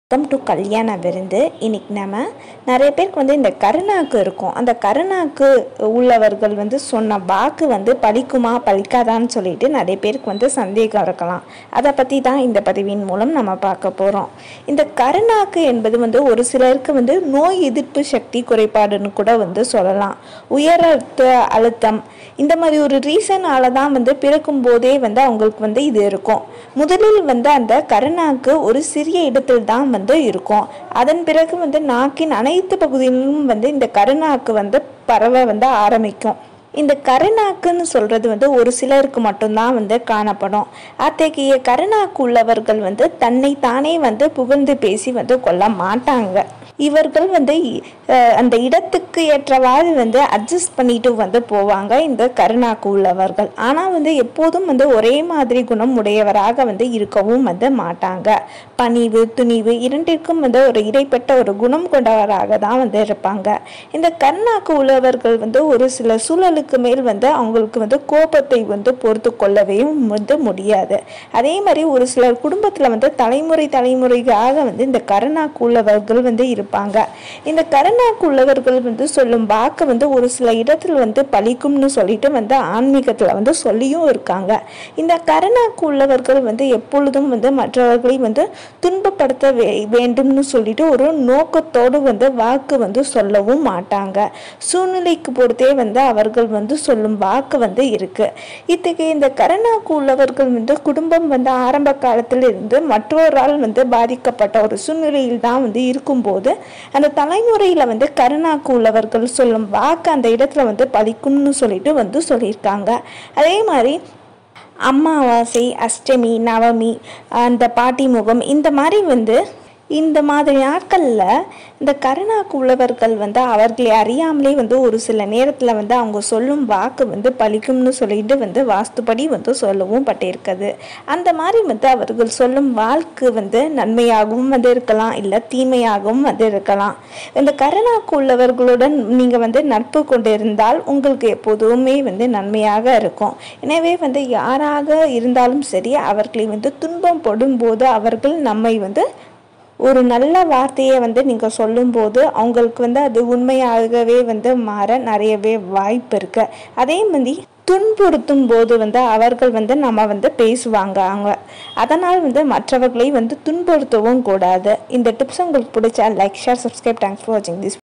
welcome to கல்யாண விருந்து இன்னைக்கு நம்ம நிறைய பேருக்கு வந்து இந்த கருணாக்கு இருக்கும் அந்த கருணாக்கு உள்ளவர்கள் வந்து சொன்ன வாக்கு வந்து பலிக்குமா பலிக்காதான்னு சொல்லிட்டு நிறைய பேருக்கு வந்து சந்தேகம் இருக்கலாம் அதை பற்றி தான் இந்த பதிவின் மூலம் நம்ம பார்க்க போகிறோம் இந்த கருணாக்கு என்பது வந்து ஒரு சிலருக்கு வந்து நோய் எதிர்ப்பு சக்தி குறைபாடுன்னு கூட வந்து சொல்லலாம் உயர் ரத்த அழுத்தம் இந்த மாதிரி ஒரு ரீசனால தான் வந்து பிறக்கும் போதே வந்து அவங்களுக்கு வந்து இது இருக்கும் முதலில் வந்து அந்த கருணாக்கு ஒரு சிறிய இடத்தில் தான் வந்து இருக்கும் அதன் பிறகு வந்து நாக்கின் அனைத்து பகுதிகளிலும் வந்து இந்த கருணாக்கு வந்து பரவ வந்து ஆரம்பிக்கும் இந்த கருணாக்குன்னு சொல்றது வந்து ஒரு சிலருக்கு மட்டும்தான் வந்து காணப்படும் அத்தகைய கருணாக்கு உள்ளவர்கள் வந்து தன்னை தானே வந்து புகழ்ந்து பேசி வந்து கொள்ள மாட்டாங்க இவர்கள் வந்து அஹ், அந்த இடத்துக்கு ஏற்றவாறு வந்து அட்ஜஸ்ட் பண்ணிட்டு வந்து போவாங்க இந்த கருணாக்கு உள்ளவர்கள் ஆனால் வந்து எப்போதும் வந்து ஒரே மாதிரி குணம் உடையவராக வந்து இருக்கவும் வந்து மாட்டாங்க பணிவு துணிவு இரண்டிற்கும் வந்து ஒரு இடைப்பட்ட ஒரு குணம் கொண்டவராக தான் வந்து இருப்பாங்க இந்த கருணாக்கு உள்ளவர்கள் வந்து ஒரு சில சூழலுக்கு மேல் வந்து அவங்களுக்கு வந்து கோபத்தை வந்து பொறுத்து கொள்ளவே வந்து முடியாது அதே மாதிரி ஒரு சிலர் குடும்பத்தில் வந்து தலைமுறை தலைமுறையாக வந்து இந்த கருணாக்கு உள்ளவர்கள் வந்து இருப்பாங்க இந்த கருணாக்கு உள்ளவர்கள் வந்து சொல்லும் வாக்கு வந்து ஒரு சில இடத்துல வந்து பலிக்கும்னு சொல்லிட்டு வந்து ஆன்மீகத்தில் வந்து சொல்லியும் இருக்காங்க இந்த கருணாக்கு உள்ளவர்கள் வந்து எப்பொழுதும் வந்து மற்றவர்களை வந்து துன்பப்படுத்த வே வேண்டும்னு சொல்லிட்டு ஒரு நோக்கத்தோடு வந்து வாக்கு வந்து சொல்லவும் மாட்டாங்க சூழ்நிலைக்கு பொறுத்தே வந்து அவர்கள் வந்து சொல்லும் வாக்கு வந்து இருக்கு இத்தகைய இந்த கருணாக்கு உள்ளவர்கள் வந்து குடும்பம் வந்து ஆரம்ப காலத்தில் இருந்து மற்றொரால் வந்து பாதிக்கப்பட்ட ஒரு சூழ்நிலையில் தான் வந்து இருக்கும்போது அந்த தலைமுறையில் வந்து கருணாக்கு உள்ளவர்கள் சொல்லும் வாக்கு அந்த இடத்துல வந்து பலிக்கும்னு சொல்லிட்டு வந்து சொல்லியிருக்காங்க அதே மாதிரி அமாவாசை அஷ்டமி நவமி அந்த பாட்டி முகம் இந்த மாதிரி வந்து இந்த மாதிரி நாட்களில் இந்த கருணாக்கு உள்ளவர்கள் வந்து அவர்களை அறியாமலே வந்து ஒரு சில நேரத்தில் வந்து அவங்க சொல்லும் வாக்கு வந்து பலிக்கும்னு சொல்லிட்டு வந்து வாஸ்துபடி வந்து சொல்லவும் பட்டிருக்குது அந்த மாதிரி வந்து அவர்கள் சொல்லும் வாழ்க்கை வந்து நன்மையாகவும் வந்து இருக்கலாம் இல்லை தீமையாகவும் வந்து இருக்கலாம் இந்த கருணாக்கு உள்ளவர்களுடன் நீங்கள் வந்து நட்பு கொண்டிருந்தால் உங்களுக்கு எப்போதுமே வந்து நன்மையாக இருக்கும் எனவே வந்து யாராக இருந்தாலும் சரி அவர்களை வந்து துன்பம் படும்போது அவர்கள் நம்மை வந்து ஒரு நல்ல வார்த்தையை வந்து நீங்கள் சொல்லும்போது அவங்களுக்கு வந்து அது உண்மையாகவே வந்து மாற நிறையவே வாய்ப்பு இருக்கு அதே மாதிரி துன்புறுத்தும் போது வந்து அவர்கள் வந்து நம்ம வந்து பேசுவாங்க அவங்க அதனால் வந்து மற்றவர்களை வந்து துன்புறுத்தவும் கூடாது இந்த டிப்ஸ் உங்களுக்கு பிடிச்சா like share subscribe thanks for வாட்சிங் திஸ்